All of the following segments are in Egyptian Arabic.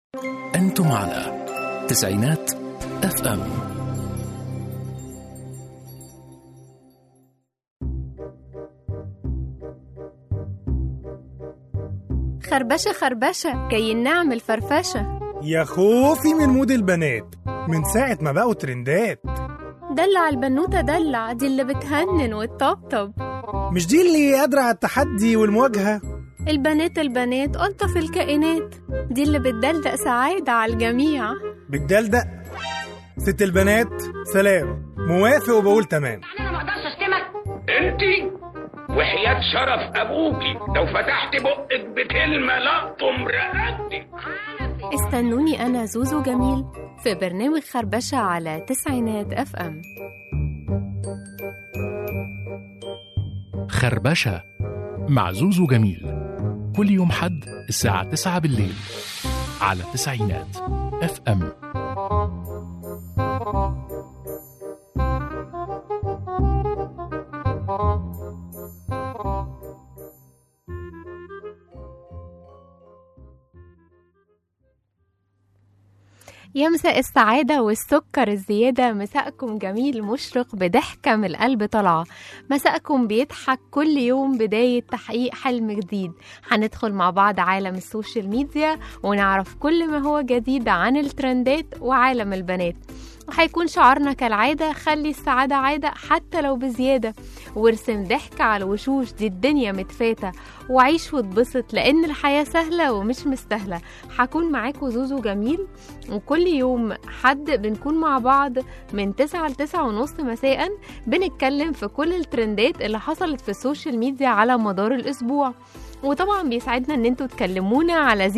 أنتم على تسعينات اف ام خربشة خربشة كي نعمل فرفشة يا خوفي من مود البنات من ساعة ما بقوا ترندات دلع البنوتة دلع دي اللي بتهنن وتطبطب مش دي اللي قادرة على التحدي والمواجهة البنات البنات ألطف الكائنات دي اللي بتدلدق سعادة على الجميع بالدلدق ست البنات سلام موافق وبقول تمام انا ما اقدرش اشتمك انت وحياة شرف ابوكي لو فتحت بقك بكلمة لقطم رقبتك استنوني أنا زوزو جميل في برنامج خربشة على تسعينات اف ام خربشة مع زوزو جميل كل يوم حد الساعة 9 بالليل على تسعينات اف ام يا مساء السعادة والسكر الزيادة مساءكم جميل مشرق بضحكة من القلب طالعة مساءكم بيضحك كل يوم بداية تحقيق حلم جديد هندخل مع بعض عالم السوشيال ميديا ونعرف كل ما هو جديد عن الترندات وعالم البنات وهيكون شعارنا كالعادة خلي السعادة عادة حتى لو بزيادة وارسم ضحك على الوشوش دي الدنيا متفاتة وعيش واتبسط لأن الحياة سهلة ومش مستاهلة هكون معاكم زوزو جميل وكل يوم حد بنكون مع بعض من 9 ل 9 ونص مساء بنتكلم في كل الترندات اللي حصلت في السوشيال ميديا على مدار الأسبوع وطبعا بيسعدنا ان انتوا تكلمونا على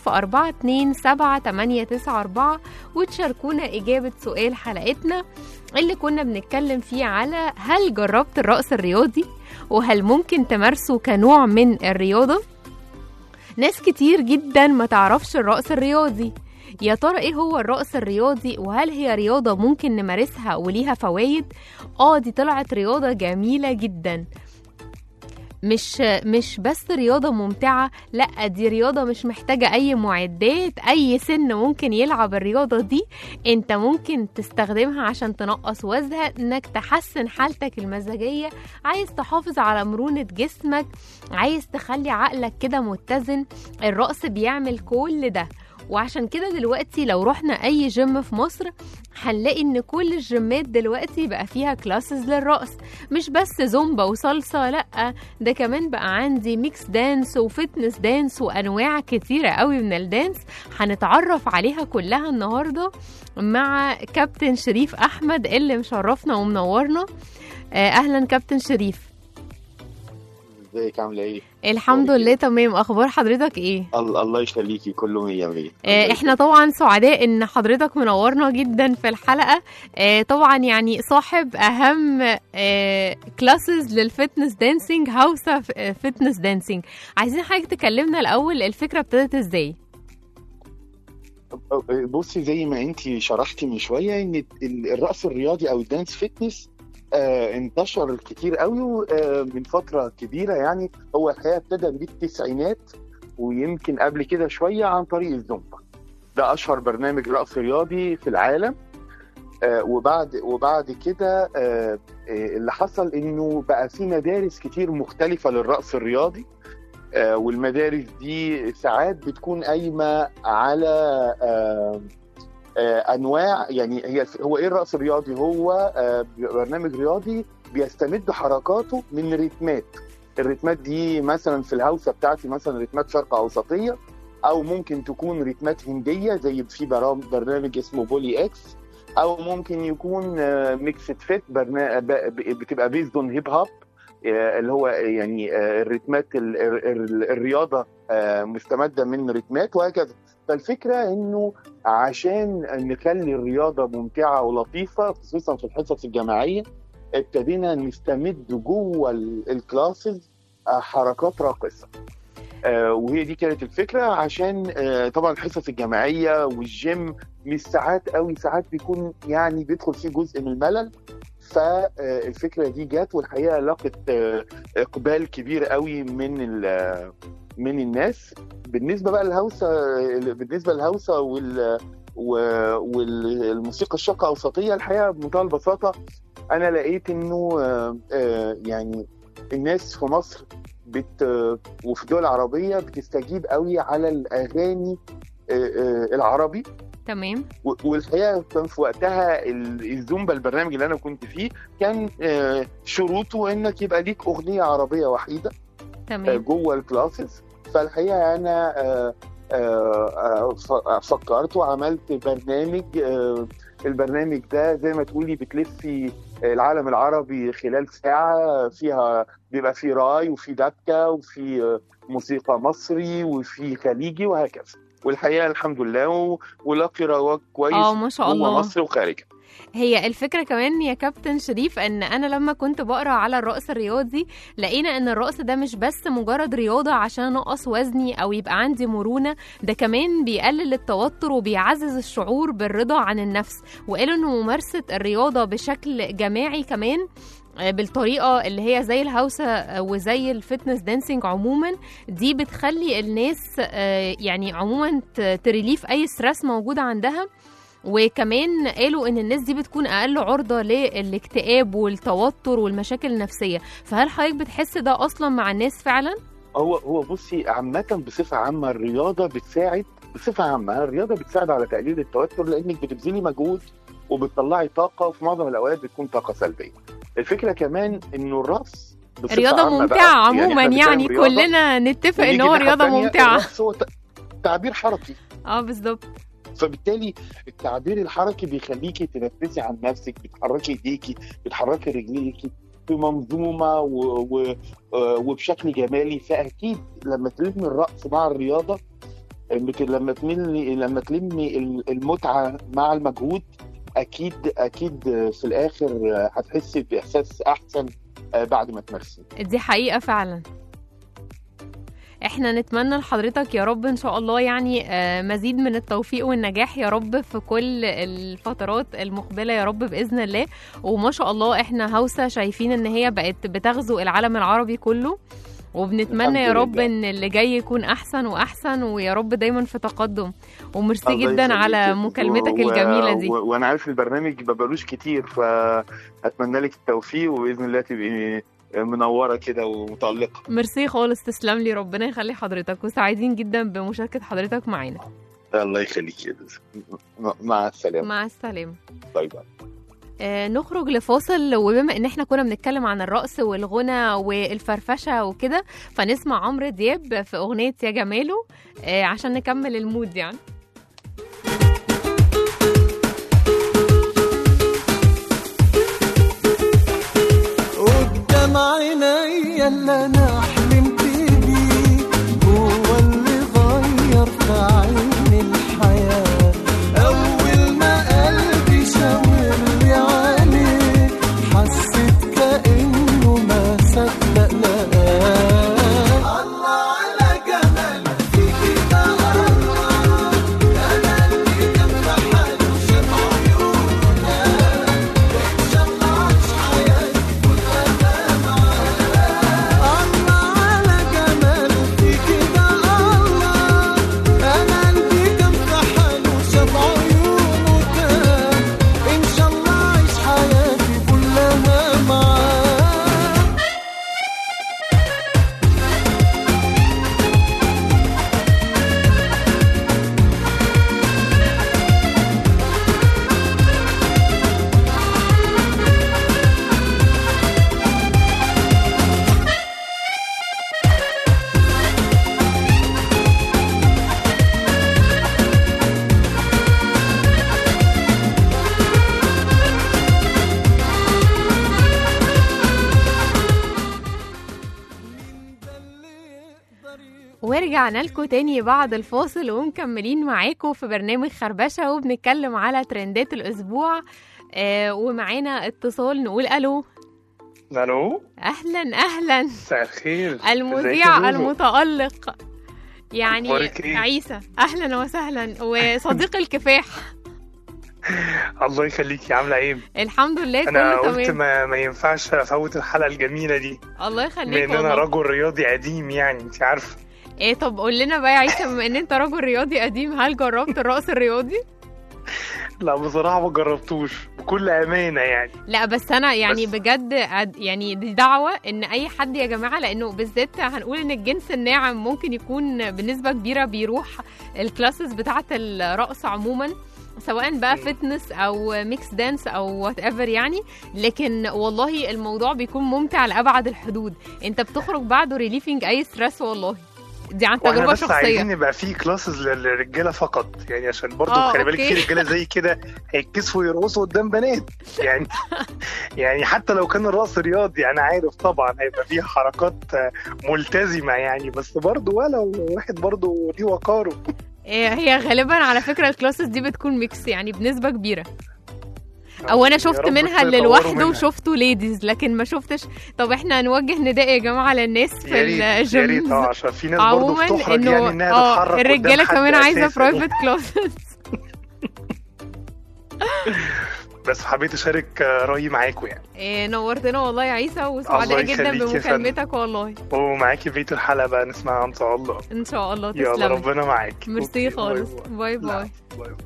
01042 وتشاركونا اجابة سؤال حلقتنا اللي كنا بنتكلم فيه على هل جربت الرقص الرياضي وهل ممكن تمارسه كنوع من الرياضة ناس كتير جدا ما تعرفش الرقص الرياضي يا ترى ايه هو الرقص الرياضي وهل هي رياضة ممكن نمارسها وليها فوائد اه دي طلعت رياضة جميلة جدا مش مش بس رياضة ممتعة لا دي رياضة مش محتاجة أي معدات أي سن ممكن يلعب الرياضة دي أنت ممكن تستخدمها عشان تنقص وزنك تحسن حالتك المزاجية عايز تحافظ على مرونة جسمك عايز تخلي عقلك كده متزن الرقص بيعمل كل ده وعشان كده دلوقتي لو رحنا اي جيم في مصر هنلاقي ان كل الجيمات دلوقتي بقى فيها كلاسز للرقص مش بس زومبا وصلصة لا ده كمان بقى عندي ميكس دانس وفتنس دانس وانواع كتيرة قوي من الدانس هنتعرف عليها كلها النهاردة مع كابتن شريف احمد اللي مشرفنا ومنورنا آه، اهلا كابتن شريف ازيك عامله ايه؟ الحمد لله تمام اخبار حضرتك ايه الله الله يخليكي كله مية مية آه، احنا طبعا سعداء ان حضرتك منورنا جدا في الحلقه آه، طبعا يعني صاحب اهم كلاسز للفتنس دانسينج هاوسا فتنس دانسينج عايزين حضرتك تكلمنا الاول الفكره ابتدت ازاي بصي زي ما انت شرحتي من شويه ان ال- الرقص الرياضي او الدانس فيتنس آه انتشر كتير قوي آه من فتره كبيره يعني هو الحقيقه ابتدى بالتسعينات ويمكن قبل كده شويه عن طريق الزومبا ده اشهر برنامج رقص رياضي في العالم آه وبعد وبعد كده آه آه، اللي حصل انه بقى في مدارس كتير مختلفه للرقص الرياضي آه، والمدارس دي ساعات بتكون قايمه على آه، آه، انواع يعني هي هو ايه الرقص الرياضي؟ هو آه، برنامج رياضي بيستمد حركاته من ريتمات الريتمات دي مثلا في الهوسه بتاعتي مثلا ريتمات شرق اوسطيه او ممكن تكون ريتمات هنديه زي في برام- برنامج اسمه بولي اكس او ممكن يكون ميكسد فيت بتبقى بيزد اون هيب هوب اللي هو يعني آه، الريتمات ال- ال- ال- الرياضه آه، مستمده من ريتمات وهكذا فالفكره انه عشان نخلي الرياضه ممتعه ولطيفه خصوصا في الحصص الجماعيه ابتدينا نستمد جوه ال- الكلاسز آه، حركات راقصه آه، وهي دي كانت الفكره عشان آه، طبعا الحصص الجماعيه والجيم مش ساعات قوي ساعات بيكون يعني بيدخل فيه جزء من الملل فالفكره دي جت والحقيقه لقت آه، اقبال كبير قوي من ال- من الناس بالنسبه بقى للهوسه بالنسبه للهوسه وال و- والموسيقى الشاقه اوسطيه الحقيقه بمنتهى البساطه انا لقيت انه آه، آه، يعني الناس في مصر بت وفي الدول العربيه بتستجيب قوي على الاغاني آه، آه، العربي تمام و- والحقيقه كان في وقتها ال- الزومبا البرنامج اللي انا كنت فيه كان آه، شروطه انك يبقى ليك اغنيه عربيه وحيده آه، تمام جوه الكلاسز فالحقيقه انا آه، آه، آه، ف- فكرت وعملت برنامج آه، البرنامج ده زي ما تقولي بتلفي العالم العربي خلال ساعة فيها بيبقى فيه راي وفي دبكة وفي آه، موسيقى مصري وفي خليجي وهكذا والحقيقة الحمد لله و- ولاقي رواج كويس اه ما شاء جوه الله مصر وخارجها هي الفكرة كمان يا كابتن شريف ان انا لما كنت بقرا على الرقص الرياضي لقينا ان الرقص ده مش بس مجرد رياضة عشان انقص وزني او يبقى عندي مرونة ده كمان بيقلل التوتر وبيعزز الشعور بالرضا عن النفس وقالوا ان ممارسة الرياضة بشكل جماعي كمان آه، بالطريقة اللي هي زي الهوسة آه، وزي الفتنس دانسينج عموما دي بتخلي الناس آه، يعني عموما ت- تريليف اي ستريس موجود عندها وكمان قالوا ان الناس دي بتكون اقل عرضه للاكتئاب والتوتر والمشاكل النفسيه فهل حضرتك بتحس ده اصلا مع الناس فعلا هو هو بصي عامة بصفة عامة الرياضة بتساعد بصفة عامة الرياضة بتساعد على تقليل التوتر لأنك بتبذلي مجهود وبتطلعي طاقة وفي معظم الأوقات بتكون طاقة سلبية. الفكرة كمان إنه الرقص بصفة رياضه عامة ممتعه بقى، عموما إحنا بنتكلم يعني رياضة، كلنا نتفق ان ونيجي هو الناحية رياضه التانية، ممتعه الرقص هو ت- تعبير حركي اه بالظبط فبالتالي التعبير الحركي بيخليكي تنفسي عن نفسك بتحركي ايديكي بتحركي رجليكي في منظومه و... و... آه، وبشكل جمالي فاكيد لما تلمي الرقص مع الرياضه بت- لما تملي لما تلمي ال- المتعه مع المجهود اكيد اكيد في الاخر هتحسي باحساس احسن آه، بعد ما تمارسي دي حقيقه فعلا احنا نتمنى لحضرتك يا رب ان شاء الله يعني آه، مزيد من التوفيق والنجاح يا رب في كل الفترات المقبله يا رب باذن الله وما شاء الله احنا هوسه شايفين ان هي بقت بتغزو العالم العربي كله وبنتمنى يا الحمد رب لله. ان اللي جاي يكون احسن واحسن ويا رب دايما في تقدم وميرسي الله جدا يخليك. على مكالمتك و- الجميله دي و- وانا عارف البرنامج ما بقالوش كتير فاتمنى لك التوفيق وباذن الله تبقي منوره كده ومتالقه ميرسي خالص تسلم لي ربنا يخلي حضرتك وسعيدين جدا بمشاركه حضرتك معانا الله يخليك يا دكتور. م- مع السلامه مع السلامه باي باي آه، نخرج لفاصل وبما ان احنا كنا بنتكلم عن الرقص والغنى والفرفشه وكده فنسمع عمرو دياب في اغنيه يا جماله آه، عشان نكمل المود يعني قدام عينيا اللي انا حلمت بيه هو اللي غير في عيني الحياة اول ما قلبي شاور لي عليه حسيت كأنه ما صدق لقاه الله على جمال فيكي ده الله انا اللي كان في حاله شاف عيونه ان شاء الله عاش حياتي الله على جمال فيكي ده الله انا قلبي كان في حاله شاف عيونه كان ان شاء الله عايش حياتي كلها معاه ورجعنا لكم تاني بعد الفاصل ومكملين معاكم في برنامج خربشه وبنتكلم على ترندات الاسبوع آه ومعانا اتصال نقول الو الو اهلا اهلا مساء الخير ازيك المذيع يا زوزو؟ المتألق يعني أخبارك إيه؟ عيسى اهلا وسهلا وصديق الكفاح الله يخليكي عامله ايه الحمد لله انا كله قلت تمام ما, ما ينفعش افوت الحلقه الجميله دي الله بما يخليك ان انا والله رجل رياضي قديم يعني انت عارفه ايه طب قول لنا بقى يا عيسى بما ان انت راجل رياضي قديم هل جربت الرقص الرياضي؟ لا بصراحه ما جربتوش بكل امانه يعني لا بس انا يعني بس- بجد أد- يعني دي دعوه ان اي حد يا جماعه لانه بالذات هنقول ان الجنس الناعم ممكن يكون بنسبه كبيره بيروح الكلاسز بتاعه الرقص عموما سواء بقى مم. فتنس او ميكس دانس او وات ايفر يعني لكن والله الموضوع بيكون ممتع لابعد الحدود انت بتخرج بعده ريليفنج اي ستريس والله دي عن واحنا تجربه بس عايزين شخصيه يبقى في كلاسز للرجاله فقط يعني عشان برضو آه، خلي بالك أوكي. في رجاله زي كده هيتكسفوا يرقصوا قدام بنات يعني يعني حتى لو كان الرقص رياضي انا عارف طبعا هيبقى فيه حركات آه، ملتزمه يعني بس برضو ولو واحد برضو ليه وقاره إيه، هي غالبا على فكره الكلاسز دي بتكون ميكس يعني بنسبه كبيره او انا يا شفت رب منها اللي تطوروا لوحده منها. وشفته ليديز لكن ما شفتش طب احنا نوجه نداء يا جماعه للناس في يا ريت يا ريت الجيم اه عشان في ناس برضو عموما بتحرج انه يعني انها اه تتحرك الرجاله قدام حد كمان عايزه أساساً. برايفت كلاسز بس حبيت اشارك آه، رايي معاكم يعني إيه نورتنا والله يا عيسى وسعداء الله جدا يخليك يا فندم. بمكالمتك والله ومعاكي بقيه الحلقه بقى نسمعها ان شاء الله ان شاء الله يلا تسلم ربنا معاك ميرسي أوكي، خالص باي باي باي. باي لا، باي باي.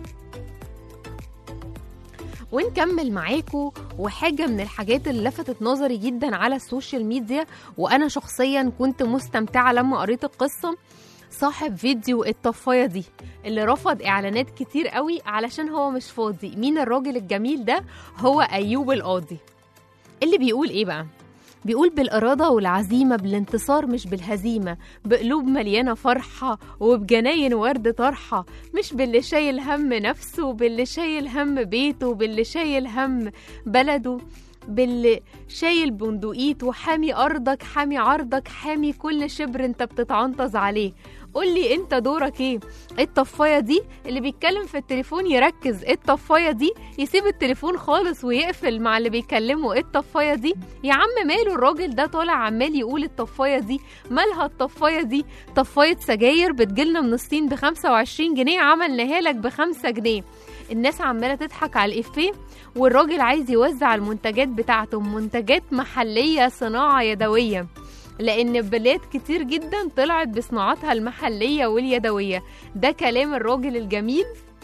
ونكمل معاكم وحاجة من الحاجات اللي لفتت نظري جدا على السوشيال ميديا وأنا شخصيا كنت مستمتعة لما قريت القصة صاحب فيديو الطفاية دي اللي رفض إعلانات كتير قوي علشان هو مش فاضي مين الراجل الجميل ده هو أيوب القاضي اللي بيقول إيه بقى بيقول بالإرادة والعزيمة بالانتصار مش بالهزيمة بقلوب مليانة فرحة وبجناين ورد طرحة مش باللي شايل هم نفسه باللي شايل هم بيته باللي شايل هم بلده باللي شايل بندقيته حامي أرضك حامي عرضك حامي كل شبر انت بتتعنطز عليه قولي انت دورك ايه الطفاية دي اللي بيتكلم في التليفون يركز الطفاية دي يسيب التليفون خالص ويقفل مع اللي بيكلمه الطفاية دي يا عم ماله الراجل ده طالع عمال يقول الطفاية دي مالها الطفاية دي طفاية سجاير بتجيلنا من الصين ب 25 جنيه عملناها لك ب 5 جنيه الناس عمالة تضحك على الإفيه والراجل عايز يوزع المنتجات بتاعته منتجات محلية صناعة يدوية لأن بلاد كتير جدا طلعت بصناعاتها المحلية واليدوية ده كلام الراجل الجميل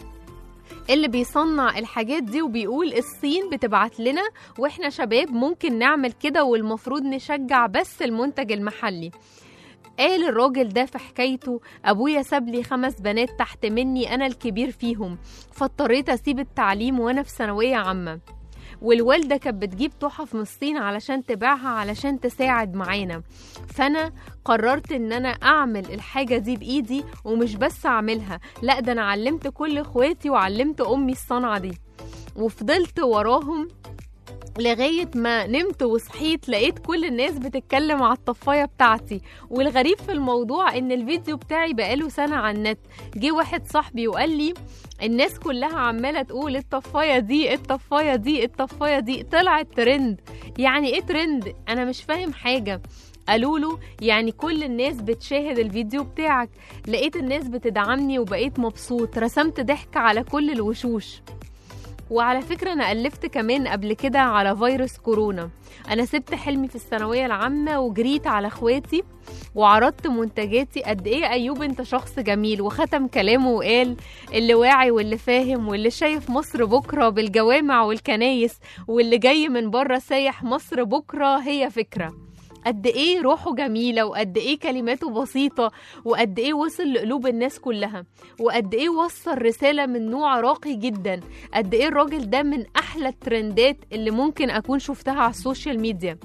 اللي بيصنع الحاجات دي وبيقول الصين بتبعت لنا واحنا شباب ممكن نعمل كده والمفروض نشجع بس المنتج المحلي قال الراجل ده في حكايته ابويا ساب لي خمس بنات تحت مني انا الكبير فيهم فاضطريت اسيب التعليم وانا في ثانويه عامه والوالدة كانت بتجيب تحف من الصين علشان تبيعها علشان تساعد معانا فأنا قررت إن أنا أعمل الحاجة دي بإيدي ومش بس أعملها لأ ده أنا علمت كل إخواتي وعلمت أمي الصنعة دي وفضلت وراهم لغاية ما نمت وصحيت لقيت كل الناس بتتكلم على الطفاية بتاعتي والغريب في الموضوع ان الفيديو بتاعي بقاله سنة على النت جه واحد صاحبي وقال لي الناس كلها عمالة تقول الطفاية دي الطفاية دي الطفاية دي طلعت ترند يعني ايه ترند انا مش فاهم حاجة قالوا له يعني كل الناس بتشاهد الفيديو بتاعك لقيت الناس بتدعمني وبقيت مبسوط رسمت ضحك على كل الوشوش وعلى فكرة أنا ألفت كمان قبل كده على فيروس كورونا أنا سبت حلمي في الثانوية العامة وجريت على إخواتي وعرضت منتجاتي قد إيه أيوب أنت شخص جميل وختم كلامه وقال اللي واعي واللي فاهم واللي شايف مصر بكرة بالجوامع والكنايس واللي جاي من بره سايح مصر بكرة هي فكرة قد ايه روحه جميله وقد ايه كلماته بسيطه وقد ايه وصل لقلوب الناس كلها وقد ايه وصل رساله من نوع راقي جدا قد ايه الراجل ده من احلى الترندات اللي ممكن اكون شفتها على السوشيال ميديا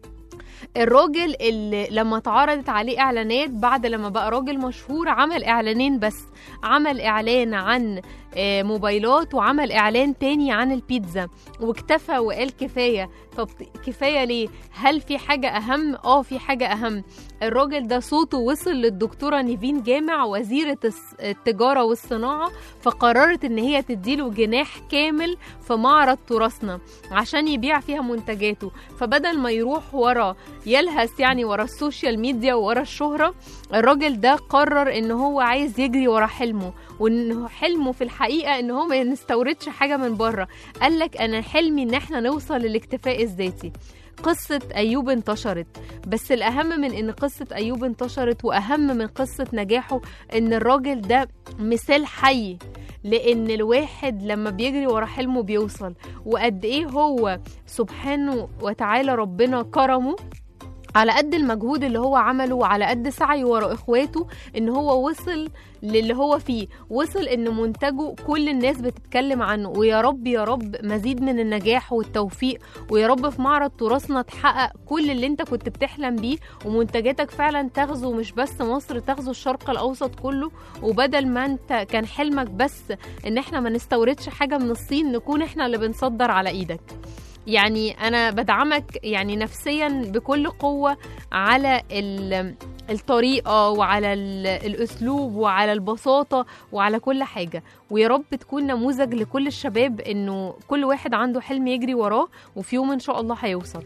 الراجل اللي لما اتعرضت عليه اعلانات بعد لما بقى راجل مشهور عمل اعلانين بس عمل اعلان عن آه، موبايلات وعمل اعلان تاني عن البيتزا واكتفى وقال كفايه طب كفايه ليه هل في حاجه اهم اه في حاجه اهم الراجل ده صوته وصل للدكتوره نيفين جامع وزيره الس- التجاره والصناعه فقررت ان هي تديله جناح كامل في معرض تراثنا عشان يبيع فيها منتجاته فبدل ما يروح ورا يلهث يعني ورا السوشيال ميديا وورا الشهرة الراجل ده قرر ان هو عايز يجري ورا حلمه وان حلمه في الحقيقة ان هو ما يستوردش حاجة من بره قال لك انا حلمي ان احنا نوصل للاكتفاء الذاتي قصة أيوب انتشرت بس الأهم من إن قصة أيوب انتشرت وأهم من قصة نجاحه إن الراجل ده مثال حي لأن الواحد لما بيجري ورا حلمه بيوصل وقد إيه هو سبحانه وتعالى ربنا كرمه على قد المجهود اللي هو عمله وعلى قد سعيه ورا اخواته ان هو وصل للي هو فيه وصل ان منتجه كل الناس بتتكلم عنه ويا رب يا رب مزيد من النجاح والتوفيق ويا رب في معرض تراثنا تحقق كل اللي انت كنت بتحلم بيه ومنتجاتك فعلا تغزو مش بس مصر تغزو الشرق الاوسط كله وبدل ما انت كان حلمك بس ان احنا ما نستوردش حاجه من الصين نكون احنا اللي بنصدر على ايدك يعني انا بدعمك يعني نفسيا بكل قوه على ال- الطريقه وعلى ال- الاسلوب وعلى البساطه وعلى كل حاجه ويا رب تكون نموذج لكل الشباب انه كل واحد عنده حلم يجري وراه وفي يوم ان شاء الله هيوصل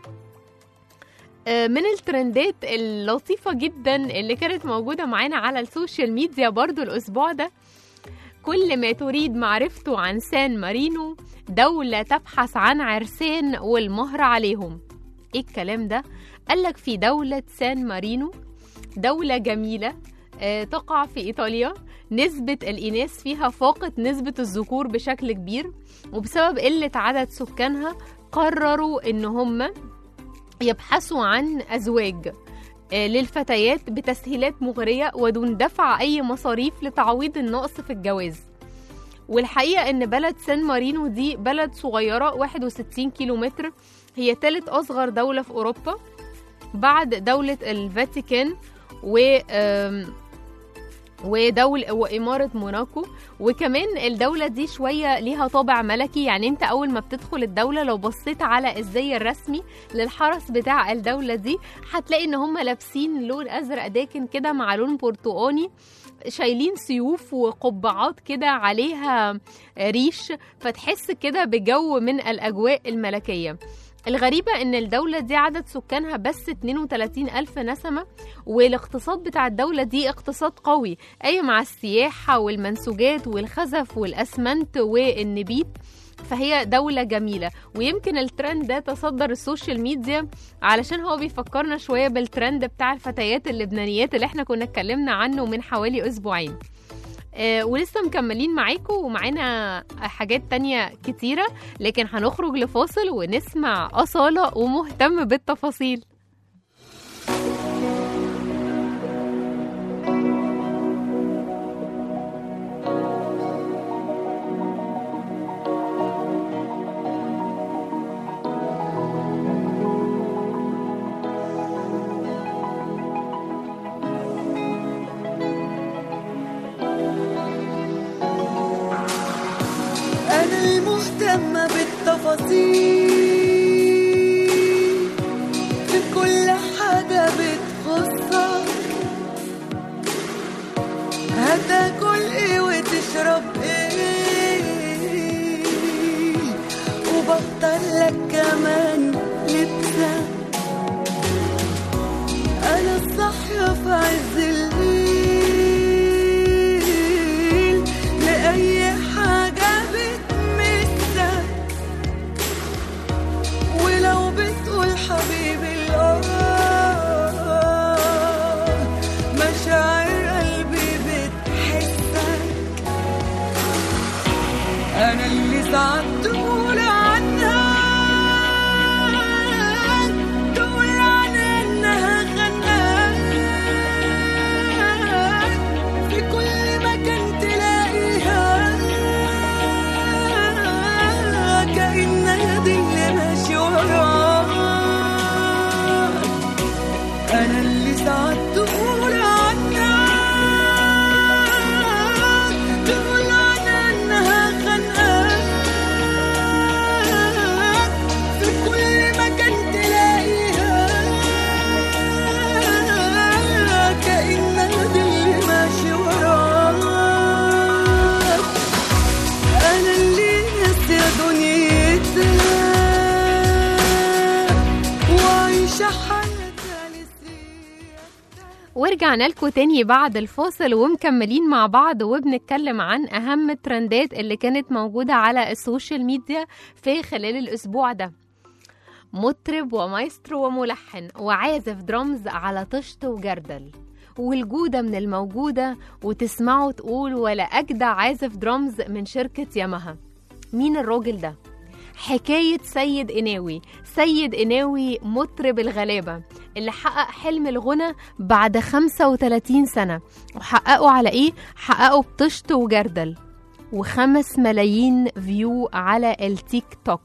آه، من الترندات اللطيفة جدا اللي كانت موجودة معانا على السوشيال ميديا برضو الأسبوع ده كل ما تريد معرفته عن سان مارينو دولة تبحث عن عرسان والمهر عليهم ايه الكلام ده؟ قالك في دولة سان مارينو دولة جميلة آه، تقع في إيطاليا نسبة الإناث فيها فاقت نسبة الذكور بشكل كبير وبسبب قلة عدد سكانها قرروا إن هم يبحثوا عن أزواج آه، للفتيات بتسهيلات مغرية ودون دفع أي مصاريف لتعويض النقص في الجواز والحقيقة إن بلد سان مارينو دي بلد صغيرة 61 كيلومتر هي تالت أصغر دولة في أوروبا بعد دولة الفاتيكان و آم، ودول وإمارة موناكو وكمان الدولة دي شوية ليها طابع ملكي يعني انت أول ما بتدخل الدولة لو بصيت على الزي الرسمي للحرس بتاع الدولة دي هتلاقي ان هم لابسين لون أزرق داكن كده مع لون برتقاني شايلين سيوف وقبعات كده عليها ريش فتحس كده بجو من الأجواء الملكية الغريبة إن الدولة دي عدد سكانها بس 32 ألف نسمة والاقتصاد بتاع الدولة دي اقتصاد قوي قايم على السياحة والمنسوجات والخزف والأسمنت والنبيت فهي دولة جميلة ويمكن الترند ده تصدر السوشيال ميديا علشان هو بيفكرنا شوية بالترند بتاع الفتيات اللبنانيات اللي احنا كنا اتكلمنا عنه من حوالي أسبوعين آه ولسه مكملين معاكم ومعانا حاجات تانية كتيرة لكن هنخرج لفاصل ونسمع أصالة ومهتم بالتفاصيل أنا المهتمة بالتفاصيل في كل حاجة بتخصك هتاكل ايه وتشرب ايه وبختار لك كمان لبسك أنا الصاحية في عز الليل لأي حاجة بتمسك ولو بتقول حبيبي الآه مشاعر قلبي بتحسك أنا اللي ساعات تقول عنها تقول عنها إنها خناك في كل مكان تلاقيها كأنها دي اللي ماشي وراك أنا اللي ساعات تقول عنها تقول عنها إنها خانقاك ورجعنا لكم تاني بعد الفاصل ومكملين مع بعض وبنتكلم عن أهم الترندات اللي كانت موجودة على السوشيال ميديا في خلال الأسبوع ده مطرب ومايسترو وملحن وعازف درامز على طشت وجردل والجودة من الموجودة وتسمعوا تقول ولا أجدع عازف درامز من شركة ياماها مين الراجل ده؟ حكاية سيد قناوي سيد قناوي مطرب الغلابة اللي حقق حلم الغنى بعد 35 سنة وحققه على إيه؟ حققه بطشت وجردل وخمس ملايين فيو على التيك توك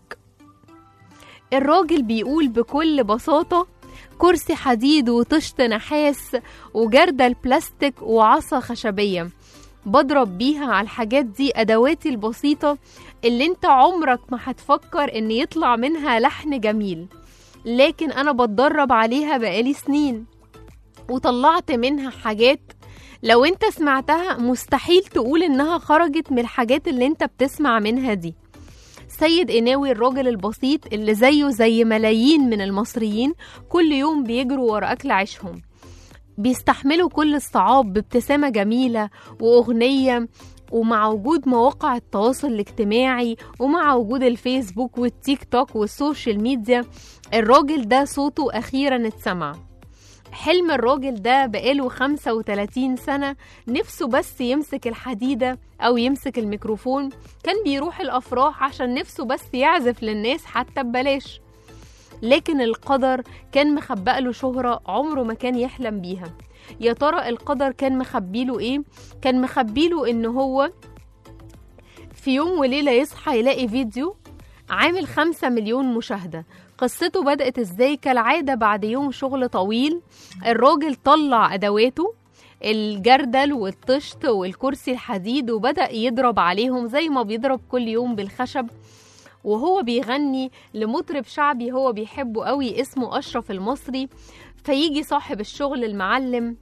الراجل بيقول بكل بساطة كرسي حديد وطشت نحاس وجردل بلاستيك وعصا خشبية بضرب بيها على الحاجات دي أدواتي البسيطة اللي انت عمرك ما هتفكر ان يطلع منها لحن جميل لكن انا بتدرب عليها بقالي سنين وطلعت منها حاجات لو انت سمعتها مستحيل تقول انها خرجت من الحاجات اللي انت بتسمع منها دي سيد قناوي الراجل البسيط اللي زيه زي ملايين من المصريين كل يوم بيجروا ورا أكل عيشهم بيستحملوا كل الصعاب بابتسامة جميلة وأغنية ومع وجود مواقع التواصل الاجتماعي ومع وجود الفيسبوك والتيك توك والسوشيال ميديا الراجل ده صوته أخيرا اتسمع حلم الراجل ده بقاله 35 سنة نفسه بس يمسك الحديدة أو يمسك الميكروفون كان بيروح الأفراح عشان نفسه بس يعزف للناس حتى ببلاش لكن القدر كان مخبأ له شهرة عمره ما كان يحلم بيها يا ترى القدر كان مخبيله ايه كان مخبيله ان هو في يوم وليلة يصحى يلاقي فيديو عامل خمسة مليون مشاهدة قصته بدأت ازاي كالعادة بعد يوم شغل طويل الراجل طلع أدواته الجردل والطشت والكرسي الحديد وبدأ يضرب عليهم زي ما بيضرب كل يوم بالخشب وهو بيغني لمطرب شعبي هو بيحبه قوي اسمه أشرف المصري فيجي صاحب الشغل المعلم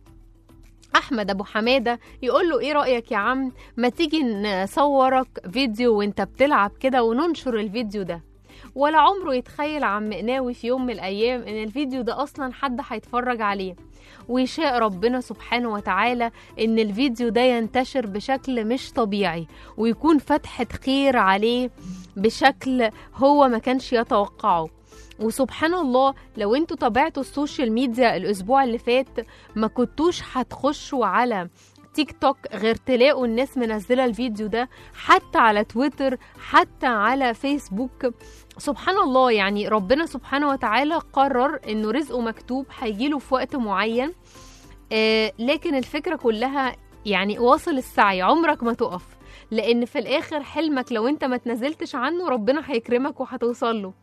احمد ابو حماده يقول له ايه رايك يا عم ما تيجي نصورك فيديو وانت بتلعب كده وننشر الفيديو ده ولا عمره يتخيل عم قناوي في يوم من الايام ان الفيديو ده اصلا حد هيتفرج عليه ويشاء ربنا سبحانه وتعالى ان الفيديو ده ينتشر بشكل مش طبيعي ويكون فتحة خير عليه بشكل هو ما كانش يتوقعه وسبحان الله لو انتوا تابعتوا السوشيال ميديا الاسبوع اللي فات ما كنتوش هتخشوا على تيك توك غير تلاقوا الناس منزله الفيديو ده حتى على تويتر حتى على فيسبوك سبحان الله يعني ربنا سبحانه وتعالى قرر انه رزقه مكتوب هيجيله في وقت معين آه لكن الفكره كلها يعني واصل السعي عمرك ما تقف لان في الاخر حلمك لو انت ما تنزلتش عنه ربنا هيكرمك وهتوصل له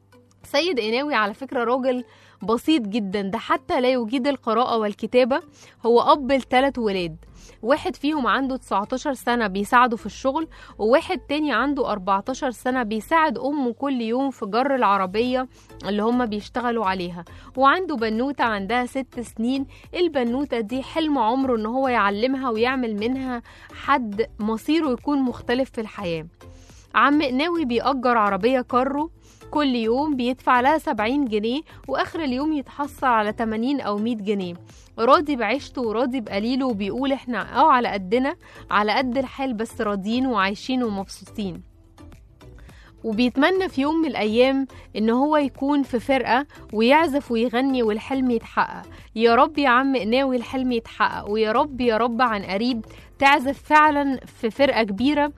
سيد قناوي على فكرة راجل بسيط جدا ده حتى لا يجيد القراءة والكتابة هو أب لثلاث ولاد واحد فيهم عنده 19 سنة بيساعده في الشغل وواحد تاني عنده 14 سنة بيساعد أمه كل يوم في جر العربية اللي هما بيشتغلوا عليها وعنده بنوتة عندها ست سنين البنوتة دي حلم عمره إن هو يعلمها ويعمل منها حد مصيره يكون مختلف في الحياة عم قناوي بيأجر عربية كارو كل يوم بيدفع لها 70 جنيه واخر اليوم يتحصل على 80 او 100 جنيه راضي بعيشته وراضي بقليله وبيقول احنا اه على قدنا على قد الحال بس راضيين وعايشين ومبسوطين وبيتمنى في يوم من الأيام إن هو يكون في فرقة ويعزف ويغني والحلم يتحقق يا رب يا عم قناوي الحلم يتحقق ويا رب يا رب عن قريب تعزف فعلا في فرقة كبيرة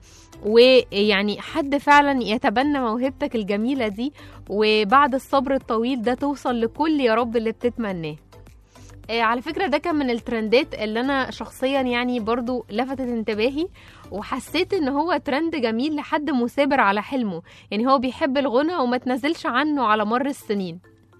ويعني حد فعلا يتبنى موهبتك الجميلة دي وبعد الصبر الطويل ده توصل لكل يا رب اللي بتتمناه آه، على فكرة ده كان من الترندات اللي أنا شخصيا يعني برضو لفتت انتباهي وحسيت ان هو ترند جميل لحد مثابر على حلمه يعني هو بيحب الغنى وما تنزلش عنه على مر السنين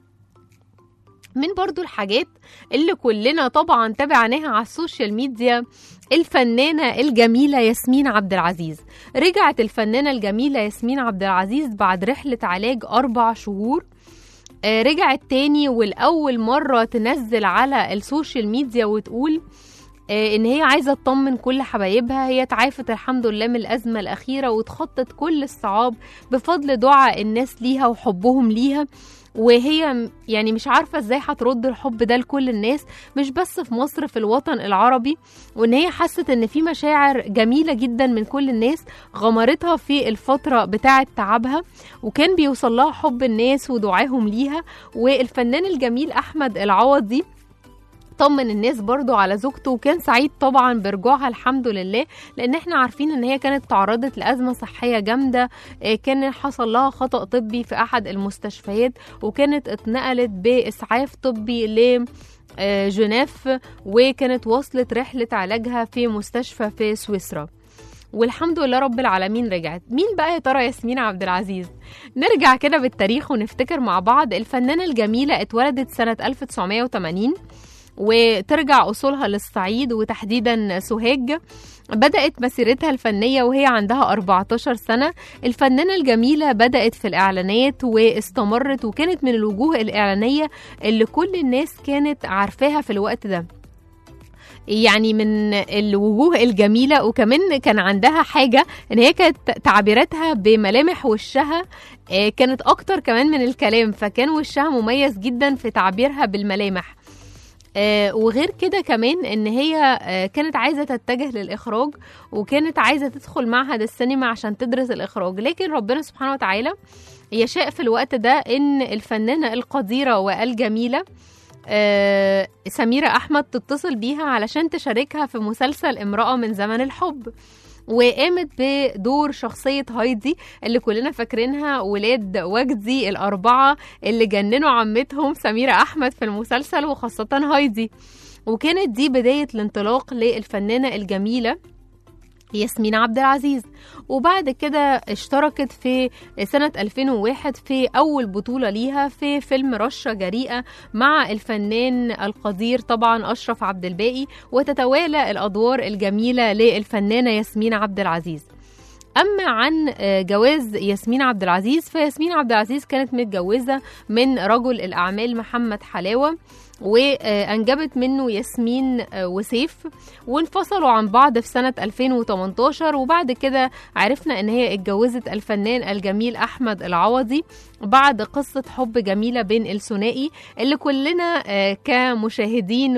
من برضو الحاجات اللي كلنا طبعا تابعناها على السوشيال ميديا الفنانة الجميلة ياسمين عبد العزيز رجعت الفنانة الجميلة ياسمين عبد العزيز بعد رحلة علاج أربع شهور آه، رجعت تاني والأول مرة تنزل على السوشيال ميديا وتقول آه، ان هي عايزه تطمن كل حبايبها هي تعافت الحمد لله من الازمه الاخيره وتخطت كل الصعاب بفضل دعاء الناس ليها وحبهم ليها وهي م- يعني مش عارفة ازاي هترد الحب ده لكل الناس مش بس في مصر في الوطن العربي وان هي حست ان في مشاعر جميلة جدا من كل الناس غمرتها في الفترة بتاعة تعبها وكان بيوصل لها حب الناس ودعاهم ليها والفنان الجميل احمد العوضي طمن الناس برضو على زوجته وكان سعيد طبعا برجوعها الحمد لله لان احنا عارفين ان هي كانت تعرضت لازمه صحيه جامده آه، كان حصل لها خطا طبي في احد المستشفيات وكانت اتنقلت باسعاف طبي ل آه، جنيف وكانت وصلت رحله علاجها في مستشفى في سويسرا والحمد لله رب العالمين رجعت مين بقى يا ترى ياسمين عبد العزيز نرجع كده بالتاريخ ونفتكر مع بعض الفنانة الجميلة اتولدت سنة 1980 وترجع أصولها للصعيد وتحديدا سوهاج بدأت مسيرتها الفنية وهي عندها 14 سنة الفنانة الجميلة بدأت في الإعلانات واستمرت وكانت من الوجوه الإعلانية اللي كل الناس كانت عارفاها في الوقت ده يعني من الوجوه الجميلة وكمان كان عندها حاجة ان هي كانت تعبيراتها بملامح وشها آه، كانت اكتر كمان من الكلام فكان وشها مميز جدا في تعبيرها بالملامح آه، وغير كده كمان ان هي آه، كانت عايزه تتجه للاخراج وكانت عايزه تدخل معهد السينما عشان تدرس الاخراج لكن ربنا سبحانه وتعالى يشاء في الوقت ده ان الفنانه القديره والجميله آه، سميرة أحمد تتصل بيها علشان تشاركها في مسلسل امرأة من زمن الحب وقامت بدور شخصية هايدي اللي كلنا فاكرينها ولاد وجدي الأربعة اللي جننوا عمتهم سميرة أحمد في المسلسل وخاصة هايدي وكانت دي بداية الانطلاق للفنانة الجميلة ياسمين عبد العزيز وبعد كده اشتركت في سنة 2001 في أول بطولة ليها في فيلم رشة جريئة مع الفنان القدير طبعا أشرف عبد الباقي وتتوالى الأدوار الجميلة للفنانة ياسمين عبد العزيز أما عن آه، جواز ياسمين عبد العزيز فياسمين عبد العزيز كانت متجوزة من رجل الأعمال محمد حلاوة وأنجبت منه ياسمين آه، وسيف وانفصلوا عن بعض في سنة 2018 وبعد كده عرفنا ان هي اتجوزت الفنان الجميل احمد العوضي بعد قصة حب جميلة بين الثنائي اللي كلنا آه، كمشاهدين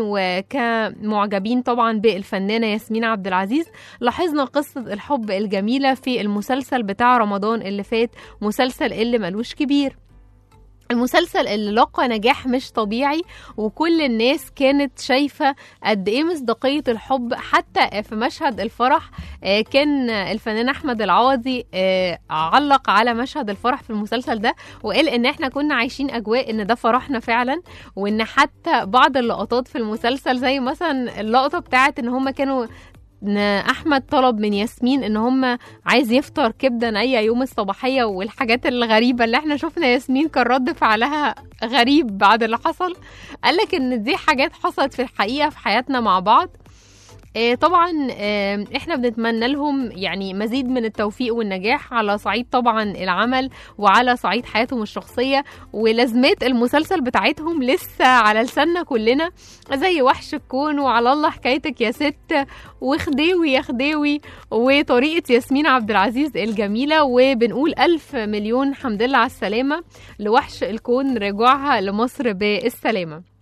وكمعجبين طبعا بالفنانة ياسمين عبد العزيز لاحظنا قصة الحب الجميلة في المسلسل بتاع رمضان اللي فات مسلسل اللي ملوش كبير المسلسل اللي لقى نجاح مش طبيعي وكل الناس كانت شايفة قد ايه مصداقية الحب حتى في مشهد الفرح آه، كان الفنان احمد العوضي آه، علق على مشهد الفرح في المسلسل ده وقال ان احنا كنا عايشين اجواء ان ده فرحنا فعلا وان حتى بعض اللقطات في المسلسل زي مثلا اللقطة بتاعت ان هم كانوا ان احمد طلب من ياسمين ان هم عايز يفطر كبده نيه يوم الصباحيه والحاجات الغريبه اللي احنا شفنا ياسمين كان رد فعلها غريب بعد اللي حصل قالك ان دي حاجات حصلت في الحقيقه في حياتنا مع بعض آه، طبعا آه، احنا بنتمنى لهم يعني مزيد من التوفيق والنجاح على صعيد طبعا العمل وعلى صعيد حياتهم الشخصيه ولازمات المسلسل بتاعتهم لسه على لساننا كلنا زي وحش الكون وعلى الله حكايتك يا ست وخديوي يا خديوي وطريقه ياسمين عبد العزيز الجميله وبنقول الف مليون حمد لله على السلامه لوحش الكون رجوعها لمصر بالسلامه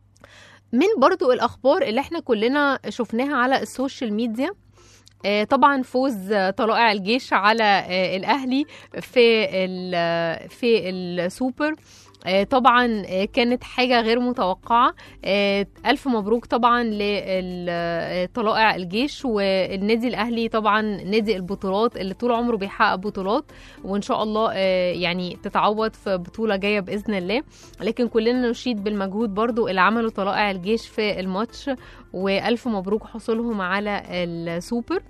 من برضو الأخبار اللي احنا كلنا شفناها على السوشيال ميديا آه، طبعا فوز آه، طلائع الجيش على آه، الأهلي في ال- في السوبر آه، طبعا آه، كانت حاجة غير متوقعة آه، ألف مبروك طبعا لطلائع الجيش والنادي الأهلي طبعا نادي البطولات اللي طول عمره بيحقق بطولات وإن شاء الله آه، يعني تتعوض في بطولة جاية بإذن الله لكن كلنا نشيد بالمجهود برضو اللي عمله طلائع الجيش في الماتش وألف مبروك حصولهم على السوبر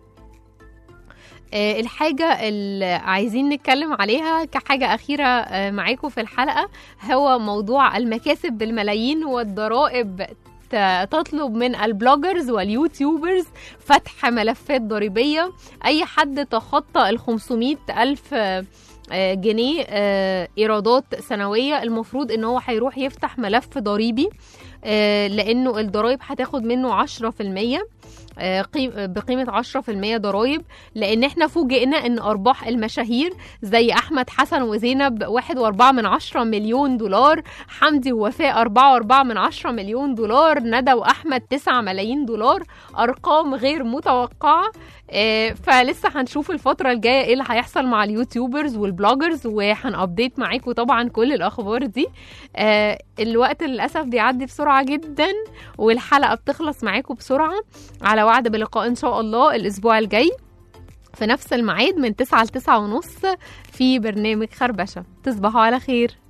آه، الحاجة اللي عايزين نتكلم عليها كحاجة أخيرة آه، معاكم في الحلقة هو موضوع المكاسب بالملايين والضرائب ت- تطلب من البلوجرز واليوتيوبرز فتح ملفات ضريبية أي حد تخطى ال 500 ألف آه، آه، جنيه آه، إيرادات سنوية المفروض إن هو هيروح يفتح ملف ضريبي آه، لانه الضرايب هتاخد منه 10% آه، قيم- بقيمة 10% ضرايب لأن احنا فوجئنا أن أرباح المشاهير زي أحمد حسن وزينب واحد وأربعة من عشرة مليون دولار حمدي ووفاء أربعة وأربعة من عشرة مليون دولار ندى وأحمد تسعة ملايين دولار أرقام غير متوقعة آه، فلسه هنشوف الفترة الجاية ايه اللي هيحصل مع اليوتيوبرز والبلوجرز وهنابديت معاكم طبعا كل الأخبار دي آه، الوقت للأسف بيعدي بسرعة جدا والحلقة بتخلص معاكم بسرعة على وعد بلقاء إن شاء الله الأسبوع الجاي في نفس الميعاد من 9 ل 9 ونص في برنامج خربشة تصبحوا على خير